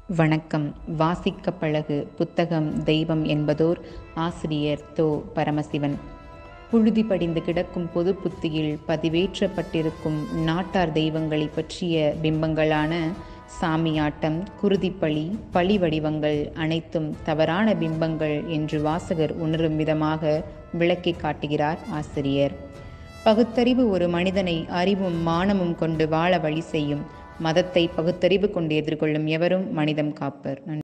வணக்கம் வாசிக்க பழகு புத்தகம் தெய்வம் என்பதோர் ஆசிரியர் தோ பரமசிவன் புழுதி படிந்து கிடக்கும் பொது புத்தியில் பதிவேற்றப்பட்டிருக்கும் நாட்டார் தெய்வங்களை பற்றிய பிம்பங்களான சாமியாட்டம் குருதிப்பழி பழி வடிவங்கள் அனைத்தும் தவறான பிம்பங்கள் என்று வாசகர் உணரும் விதமாக விளக்கி காட்டுகிறார் ஆசிரியர் பகுத்தறிவு ஒரு மனிதனை அறிவும் மானமும் கொண்டு வாழ வழி செய்யும் மதத்தை பகுத்தறிவு கொண்டு எதிர்கொள்ளும் எவரும் மனிதம் காப்பர் நன்றி